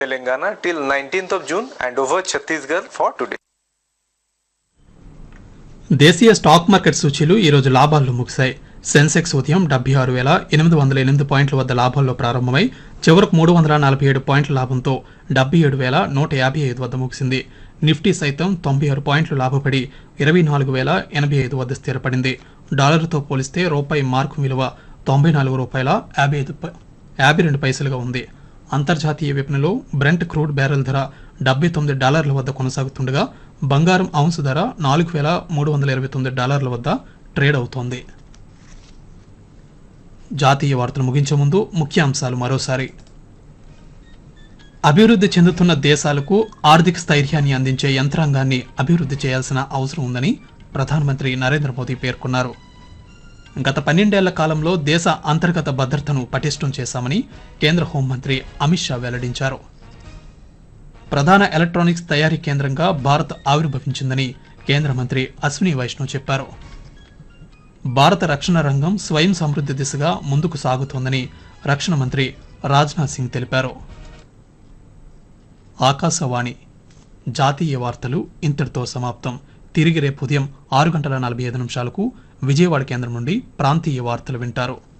Telangana till 19th of June and over Chhattisgarh for today. దేశీయ stock market సూచీలు ఈరోజు లాభాల్లో ముగిశాయి సెన్సెక్స్ ఉదయం డెబ్బై ఆరు వేల ఎనిమిది వందల ఎనిమిది పాయింట్ల వద్ద లాభాల్లో ప్రారంభమై చివరకు మూడు వందల నలభై ఏడు పాయింట్ల లాభంతో డెబ్బై ఏడు వేల నూట యాభై ఐదు వద్ద ముగిసింది నిఫ్టీ సైతం తొంభై ఆరు పాయింట్లు లాభపడి ఇరవై నాలుగు వేల ఎనభై ఐదు వద్ద స్థిరపడింది డాలర్తో పోలిస్తే రూపాయి మార్కు విలువ తొంభై నాలుగు రూపాయల యాభై ఐదు ప- యాభై రెండు పైసలుగా ఉంది అంతర్జాతీయ విపణిలో బ్రెంట్ క్రూడ్ బ్యారెల్ ధర డెబ్బై తొమ్మిది డాలర్ల వద్ద కొనసాగుతుండగా బంగారం ఔన్స్ ధర నాలుగు వేల మూడు వందల ఇరవై తొమ్మిది డాలర్ల వద్ద ట్రేడ్ అవుతోంది జాతీయ వార్తలు ముగించే ముందు ముఖ్య అంశాలు మరోసారి అభివృద్ధి చెందుతున్న దేశాలకు ఆర్థిక స్థైర్యాన్ని అందించే యంత్రాంగాన్ని అభివృద్ధి చేయాల్సిన అవసరం ఉందని ప్రధానమంత్రి నరేంద్ర మోదీ పేర్కొన్నారు గత పన్నెండేళ్ల కాలంలో దేశ అంతర్గత భద్రతను పటిష్టం చేశామని కేంద్ర హోంమంత్రి అమిత్ షా వెల్లడించారు ప్రధాన ఎలక్ట్రానిక్స్ తయారీ కేంద్రంగా భారత్ ఆవిర్భవించిందని కేంద్ర మంత్రి అశ్విని వైష్ణవ్ చెప్పారు భారత రక్షణ రంగం స్వయం సమృద్ధి దిశగా ముందుకు సాగుతోందని రక్షణ మంత్రి రాజ్నాథ్ సింగ్ తెలిపారు ఆకాశవాణి జాతీయ వార్తలు ఇంతటితో సమాప్తం తిరిగి రేపు ఉదయం ఆరు గంటల నలభై ఐదు నిమిషాలకు విజయవాడ కేంద్రం నుండి ప్రాంతీయ వార్తలు వింటారు